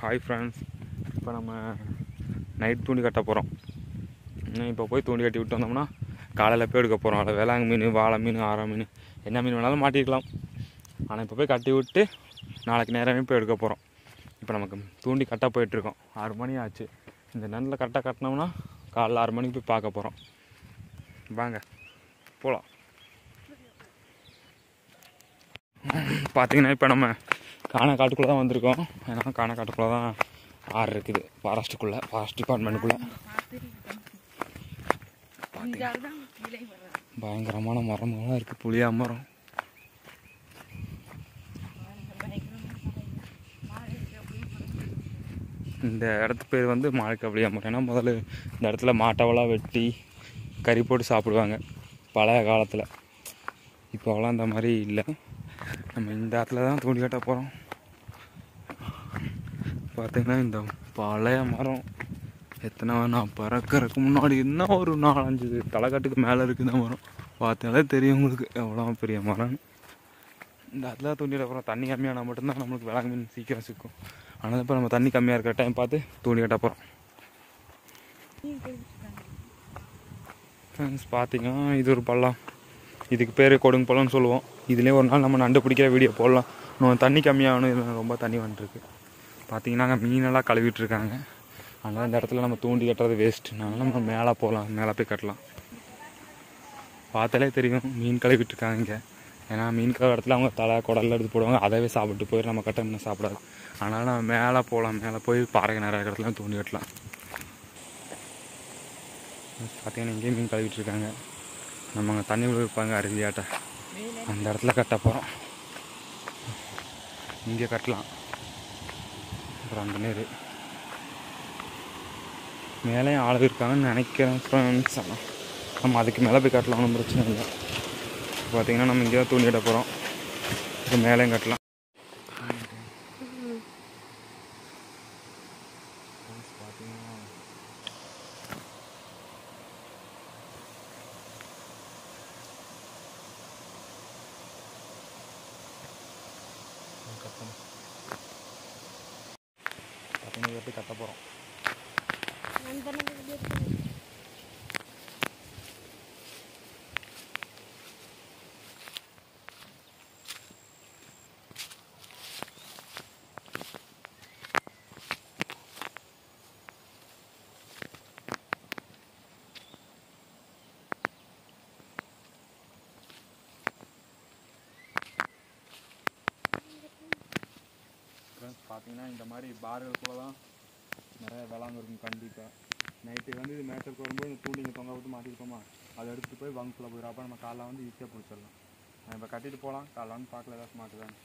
Hi friends இப்போ நம்ம night தூண்டி கட்ட போகிறோம் இப்போ போய் தூண்டி கட்டி விட்டு வந்தோம்னா காலையில் போய் எடுக்க போகிறோம் அதில் வேளாங் மீன் வாழை மீன் ஆரா மீன் என்ன மீன் வேணாலும் மாட்டிக்கலாம் ஆனால் இப்போ போய் கட்டி விட்டு நாளைக்கு நேரமே போய் எடுக்க போகிறோம் இப்போ நமக்கு தூண்டி கட்ட போயிட்டுருக்கோம் ஆறு மணி ஆச்சு இந்த நேரத்தில் கரெக்டாக கட்டினோம்னா காலைல ஆறு மணிக்கு போய் பார்க்க போகிறோம் வாங்க போகலாம் பார்த்தீங்கன்னா இப்போ நம்ம காணக்காட்டுக்குள்ளே தான் வந்திருக்கோம் ஏன்னா காணக்காட்டுக்குள்ளே தான் ஆறு இருக்குது ஃபாரஸ்ட்டுக்குள்ளே ஃபாரஸ்ட் டிபார்ட்மெண்ட்டுக்குள்ளே பயங்கரமான மரமெல்லாம் இருக்குது புளியா மரம் இந்த இடத்து பேர் வந்து மாழ்கபடியா மரம் ஏன்னா முதல்ல இந்த இடத்துல மாட்டவெல்லாம் வெட்டி கறி போட்டு சாப்பிடுவாங்க பழைய காலத்தில் இப்போலாம் அந்த மாதிரி இல்லை நம்ம இந்த இடத்துல தான் தூண்டி கட்ட போகிறோம் பார்த்தீங்கன்னா இந்த பழைய மரம் எத்தனை நான் பறக்கறதுக்கு முன்னாடி என்ன ஒரு நாலஞ்சு தலைக்காட்டுக்கு மேலே இருக்குது இந்த மரம் பார்த்தாலே தெரியும் உங்களுக்கு எவ்வளோ பெரிய மரம் இந்த இடத்துல தூண்டிட போகிறோம் தண்ணி கம்மியானா மட்டும்தான் நம்மளுக்கு விலங்கு மீன் சீக்கிரம் சிக்கும் ஆனால் இப்போ நம்ம தண்ணி கம்மியாக இருக்கிற டைம் பார்த்து தூண்டி கட்ட போகிறோம் ஃப்ரெண்ட்ஸ் பார்த்தீங்கன்னா இது ஒரு பள்ளம் இதுக்கு பேர் கொடுங்க பள்ளம்னு சொல்லுவோம் இதுலேயே ஒரு நாள் நம்ம நண்டு பிடிக்கிற வீடியோ போடலாம் இன்னும் தண்ணி கம்மியாகணும் இதில் ரொம்ப தண்ணி வந்துட்டுருக்கு பார்த்தீங்கன்னா அங்கே மீனெல்லாம் கழுவிட்டு இருக்காங்க அதனால் இந்த இடத்துல நம்ம தூண்டி கட்டுறது வேஸ்ட்னால நம்ம மேலே போகலாம் மேலே போய் கட்டலாம் பார்த்தாலே தெரியும் மீன் கழுவிட்டு இருக்காங்க இங்கே ஏன்னா மீன் கழுவ இடத்துல அவங்க தலை குடல்லாம் எடுத்து போடுவாங்க அதவே சாப்பிட்டு போய் நம்ம கட்ட இன்னும் சாப்பிடாது அதனால் நம்ம மேலே போகலாம் மேலே போய் பாறை நிறைய இடத்துல தூண்டி கட்டலாம் பார்த்தீங்கன்னா இங்கேயும் மீன் கழுவிட்டு இருக்காங்க நம்ம அங்கே தண்ணி உள்ள இருப்பாங்க அருவியாட்ட அந்த இடத்துல கட்ட போகிறோம் இங்கே கட்டலாம் அப்புறம் அந்த நீர் மேலேயும் ஆள் இருக்காங்கன்னு நினைக்கிறேன் ஃப்ரெண்ட்ஸ் ஆனால் நம்ம அதுக்கு மேலே போய் கட்டலாம் ஒன்றும் பிரச்சனை இல்லை பார்த்தீங்கன்னா நம்ம இங்கே தான் தூண்டி கட்ட போகிறோம் இப்போ மேலேயும் கட்டலாம் பார்த்தீங்கன்னா கட்டணும் பார்த்தீங்கன்னா எப்படி கட்ட போகிறோம் ஃப்ரெண்ட்ஸ் பார்த்தீங்கன்னா இந்த மாதிரி பார்களுக்குள்ள தான் நிறைய விளாங்க இருக்கும் கண்டிப்பாக நைட்டு வந்து இது மேட்டருக்கு வரும்போது இந்த தூண்டிங்க தொங்க விட்டு மாட்டிக்கிட்டோமா அதை எடுத்துகிட்டு போய் பங்குக்குள்ளே போயிடும் அப்போ நம்ம காலைல வந்து ஈஸியாக பிடிச்சிடலாம் நான் இப்போ கட்டிட்டு போகலாம் காலைல வந்து பார்க்கல ஏதாச்சும் மாட்டுதான்னு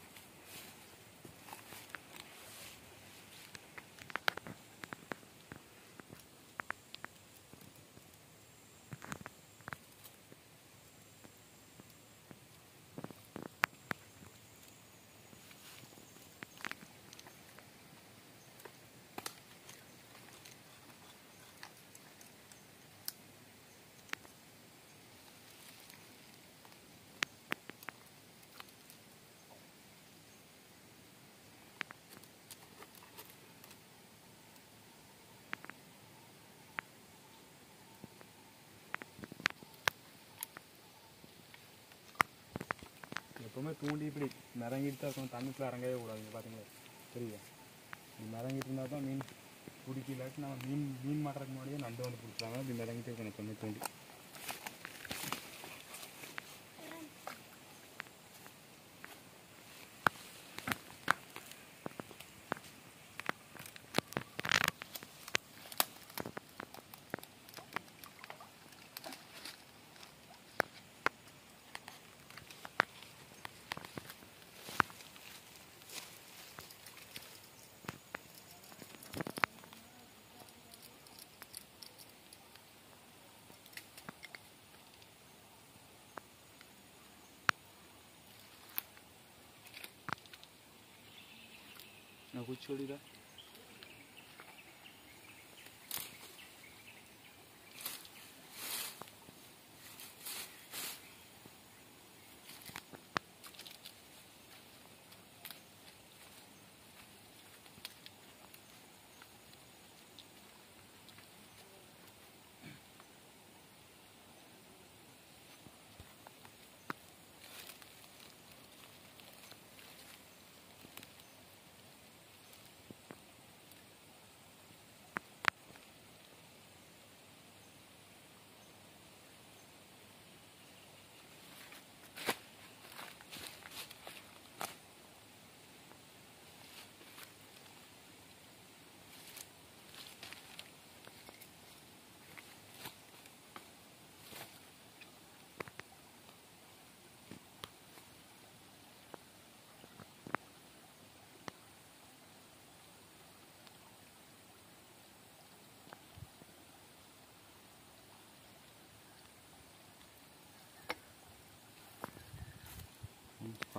எப்போவுமே தூண்டி இப்படி மிதங்கிட்டு தான் இருக்கணும் தண்ணிக்குள்ள இறங்கவே கூடாதுங்க பார்த்தீங்களா தெரியுதா மிதங்கிட்டு இருந்தால் தான் மீன் பிடிக்கலாட்டி நம்ம மீன் மீன் மாட்டுறதுக்கு முன்னாடியே நண்டு வந்து பிடிச்சாங்க இப்படி மிதங்கிட்டே இருக்கணும் எப்போவுமே தூண்டி நான் குச்சி ஓடிடா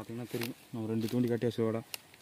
பார்த்தீங்கன்னா தெரியும் நம்ம ரெண்டு தூண்டி கட்டி வச்சதோட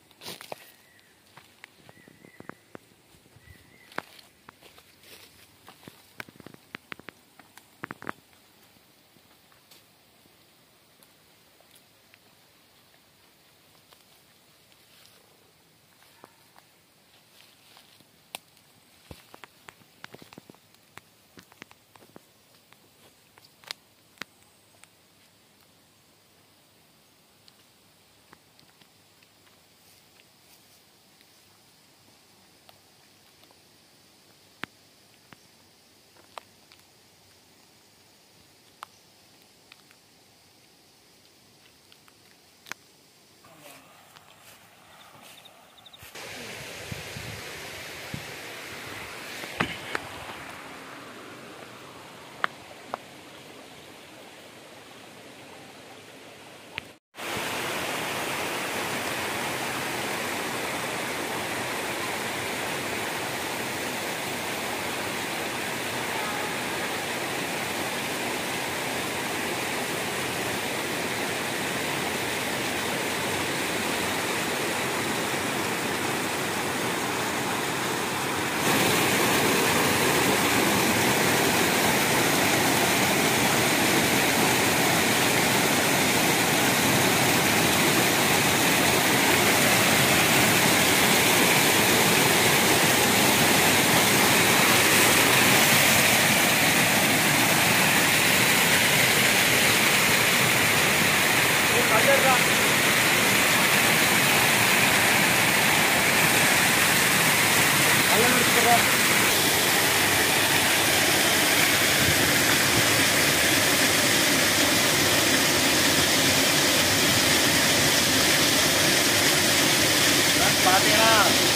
பார்த்தீங்கன்னா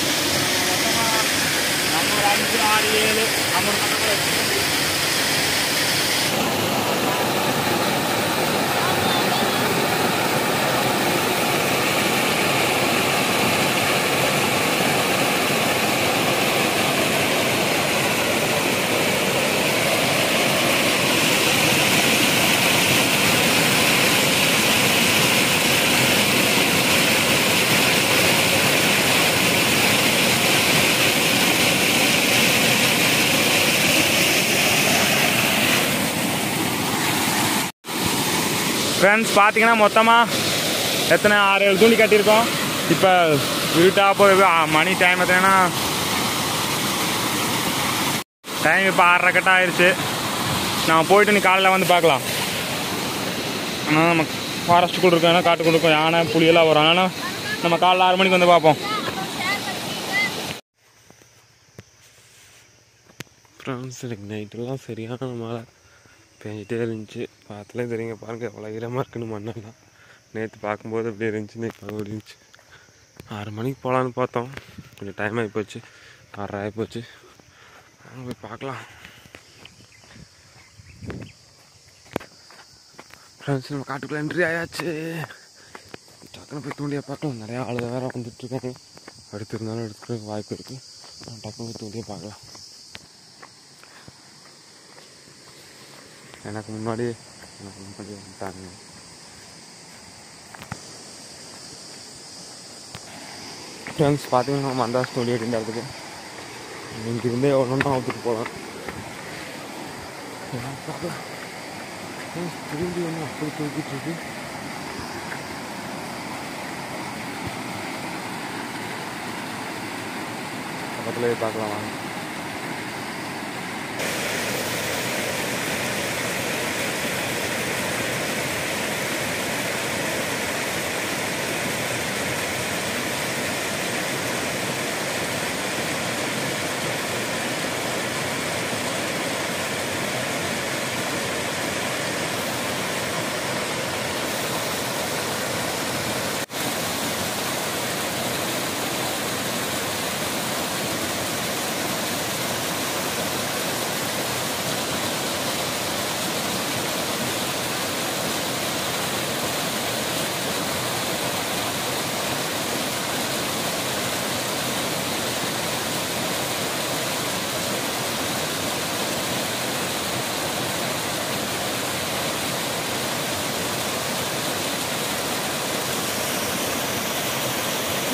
நம்ம ஒரு அஞ்சு ஆறு ஏழு நம்ம ஒரு பக்கத்தில் ஃப்ரெண்ட்ஸ் பார்த்தீங்கன்னா மொத்தமாக எத்தனை ஆறு ஏழு துணி கட்டியிருக்கோம் இப்போ இருட்டாக போய் ஆ, மணி டைம் பார்த்தீங்கன்னா டைம் இப்போ ஆறரை கட்ட ஆயிடுச்சு நான் போயிட்டு நீ காலையில் வந்து பார்க்கலாம் ஆனால் நம்ம ஃபாரஸ்ட்டுக்குள்ள இருக்கோம் ஏன்னா காட்டுக்குள்ள இருக்கோம் யானை புலியெல்லாம் வரும் ஆனால் நம்ம காலைல ஆறு மணிக்கு வந்து பார்ப்போம் ஃப்ரெண்ட்ஸ் எனக்கு நைட்டெல்லாம் சரியான மழை பெஞ்சிட்டே இருந்துச்சு பார்த்தாலே தெரியுங்க பாருங்கள் எவ்வளோ ஈரமாக இருக்குன்னு மண்ணெல்லாம் நேற்று பார்க்கும்போது இப்படி இருந்துச்சு நேற்று அப்படி இருந்துச்சு ஆறு மணிக்கு போகலான்னு பார்த்தோம் கொஞ்சம் டைம் ஆகிப்போச்சு ஆறரை ஆகிப்போச்சு வாங்க போய் பார்க்கலாம் ஃப்ரெண்ட்ஸ் நம்ம காட்டுக்குள்ளே என்ட்ரி ஆயாச்சு டக்குன்னு போய் தூண்டியை பார்க்கலாம் நிறையா ஆளு வேறு வந்துட்டுருக்காங்க எடுத்துருந்தாலும் எடுத்துக்கிறதுக்கு வாய்ப்பு இருக்குது டக்குன்னு போய் தூண்டியை பார்க்கலாம் எனக்கு முன்னாடி எனக்கு முன்னாடி வந்துட்டாங்க ஃப்ரெண்ட்ஸ் பார்த்தீங்கன்னா நம்ம மந்தாஸ் ஸ்டோரி இந்த இடத்துக்கு இங்கிருந்தே எவ்வளோன்னா அவுத்துட்டு போகலாம் பார்க்கலாம் Friends, திரும்பி ஒன்று அப்படி தூக்கிட்டு இருக்கு பக்கத்துலேயே பார்க்கலாம் வாங்க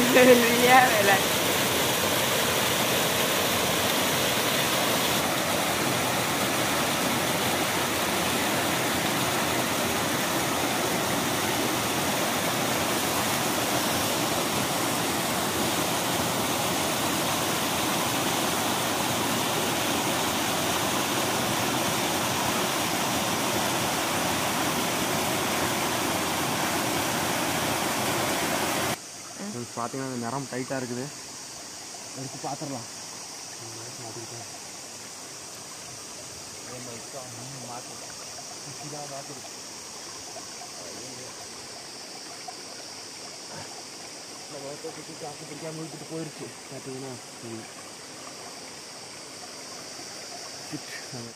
ஏன் வேலை பார்த்தீங்கன்னா அந்த நிறம் டைட்டாக இருக்குது எடுத்து பார்த்துடலாம் போயிருச்சு பார்த்தீங்கன்னா ம். Shit. அது.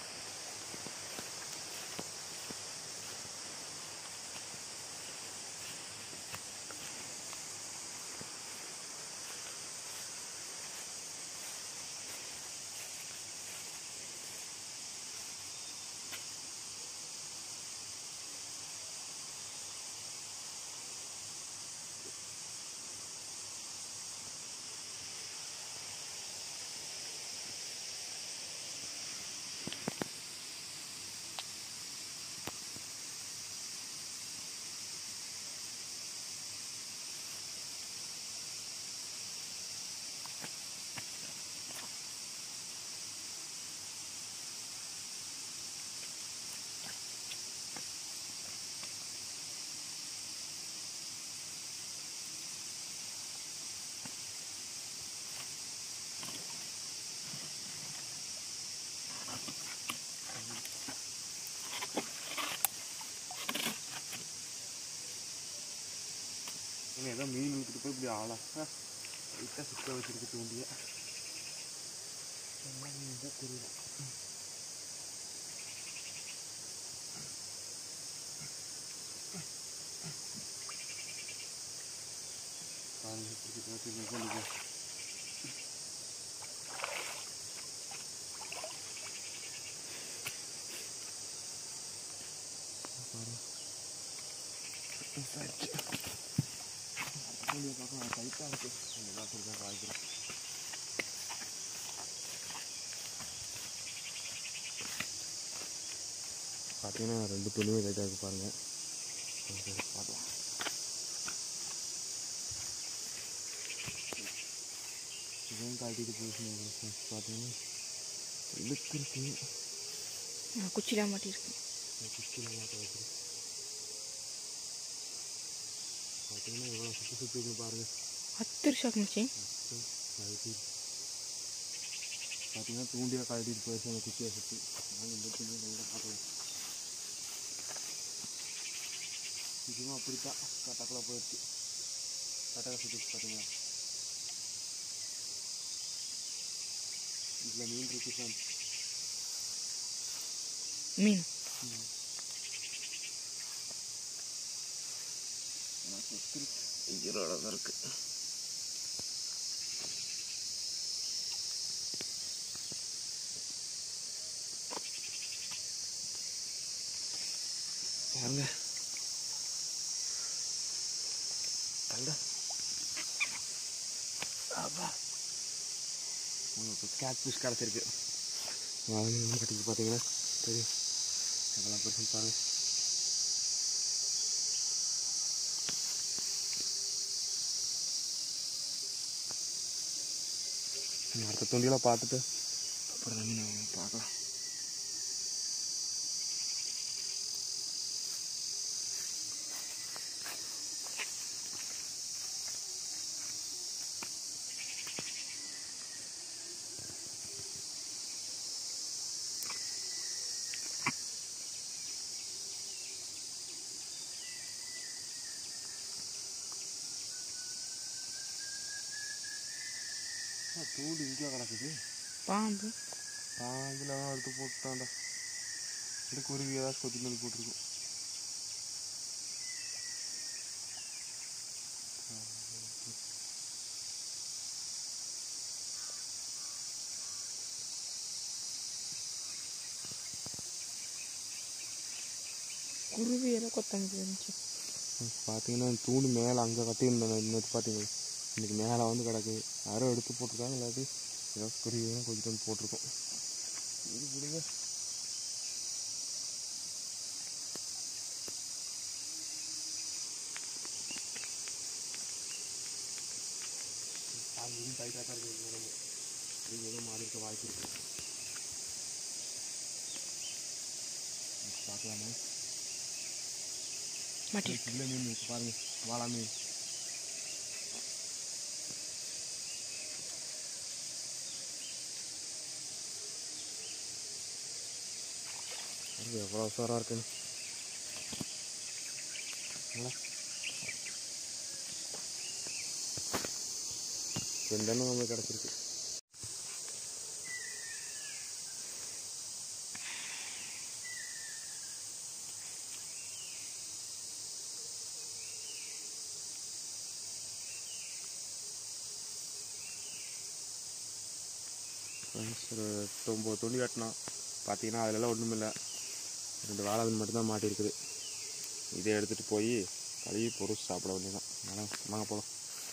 இவன் ஏதோ மீன் இழுத்துட்டு போய் இப்படி ஆளா லைட்டாக சுத்த வச்சிருக்கு தூண்டிய என்ன மீன் தான் தெரியல பாருங்க இப்படி போட்டு கொண்டு பாருங்க கூலியை பார்க்க டைட்டாக இருக்குது கொஞ்சம் தான் இருக்கா காய்க்கிறேன் பார்த்தீங்கன்னா ரெண்டு துணியும் லைட்டாக இருக்குது பாருங்கள் பார்க்கலாம் இதுவும் காட்டிட்டு போயிடுச்சு பார்த்தீங்கன்னா இழுக்கு இருக்கு குச்சிலாம் மாட்டிருக்கு குச்சியில் மாட்ட வைக்கிறேன் பார்த்தீங்கன்னா எவ்வளோ சுற்றி சுற்றி இருக்கு பாருங்கள் ಹತ್ತು ವರ್ಷ ಮುಂಚೆ கழட்டி பார்த்தீங்கன்னா தூண்டியாக கழட்டிட்டு போயிடுச்சு அந்த குச்சியை சுற்றி நாங்கள் இந்த துணி நல்லா பார்க்கலாம் இதுவும் அப்படித்தான் கட்டக்கில் போயிடுச்சு கட்டக்கை சுற்றிச்சு பார்த்தீங்களா இதில் மீன் இருக்கு ஃப்ரெண்ட்ஸ் ಮೀನು ஈரோட தான் இருக்கு பாருங்க தண்ட அப்பா உங்களுக்கு கேட் ஃபிஷ் கிடச்சிருக்கு வாங்க கட்டிக்கு பார்த்தீங்கன்னா தெரியும் எவ்வளோ பெருசு பாருங்க இனி அடுத்த துண்டியெல்லாம் பார்த்துட்டு அப்புறம் நம்ம நம்ம பார்க்கலாம் தூண்டு இங்கே கிடக்குது பாம்பு பாம்பில் எடுத்து போட்டுட்டான்டா இந்த குருவி ஏதாவது கொத்தி வந்து போட்டிருக்கும் குருவி எல்லாம் கொத்த முடியாது பார்த்தீங்கன்னா தூண்டு மேலே அங்கே கட்டியிருந்தேன் இன்னொரு பார்த்தீங்களா இன்னைக்கு மேலே வந்து கிடக்கு யாரோ எடுத்து போட்டிருக்காங்க இல்லாட்டி ஏதோ குருவி கொஞ்சம் வந்து போட்டிருக்கோம் இது பிடிங்க அங்கேயும் டைட்டாக தான் இருக்குது உடம்பு இது எதுவும் மாறி இருக்க வாய்ப்பு இருக்கு பார்க்கலாமா மாட்டி இல்லை மீன் இருக்கு பாருங்க வாழா மீன் பாருங்க, எவ்வளோ உசாராக இருக்குன்னு நல்லா ரெண்டெண்ணம் நம்மளுக்கு கிடச்சிருக்கு ஃப்ரெண்ட்ஸ் ஒரு எட்டு ஒம்பது துணி கட்டினோம் பார்த்தீங்கன்னா அதிலெல்லாம் ஒன்றும் இல்லை ரெண்டு வாழை மீன் மட்டும்தான் மாட்டியிருக்குது இதை எடுத்துகிட்டு போய் கழுவி பொறிச்சு சாப்பிட வேண்டியதான் மேடம் வாங்க போகலாம்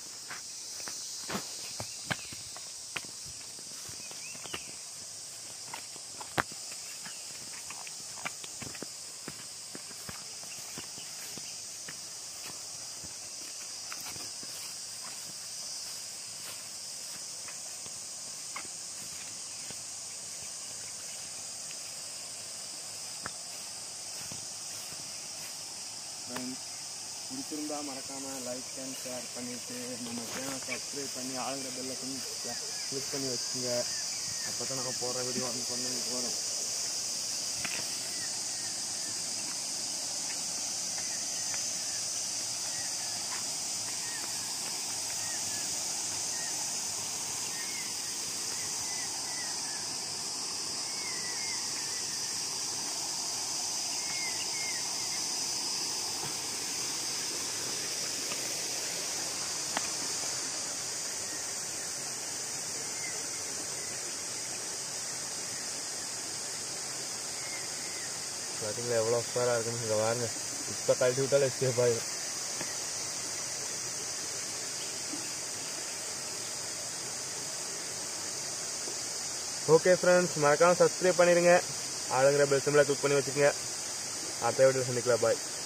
ஃப்ரெண்ட்ஸ் பிடிச்சிருந்தா மறக்காமல் லைக் அண்ட் ஷேர் பண்ணிவிட்டு நம்ம சேனல் சப்ஸ்கிரைப் பண்ணி ஆளுங்கிற பெல்லை கொஞ்சம் கிளிக் பண்ணி வச்சுங்க அப்போ தான் நாங்கள் போடுற வீடியோ வந்து கொண்டு வந்து வரும் பார்த்தீங்களா எவ்வளோ உஷாராக இருக்குன்னு இங்கே பாருங்க இப்போ கழட்டி விட்டாலும் எஸ்கேப் ஆகிடும் ஓகே ஃப்ரெண்ட்ஸ் மறக்காமல் சப்ஸ்கிரைப் பண்ணிடுங்க ஆளுங்கிற பெல் சிம்பிளை கிளிக் பண்ணி வச்சுக்கோங்க அடுத்த வீடியோ சந்திக்கலாம் பாய்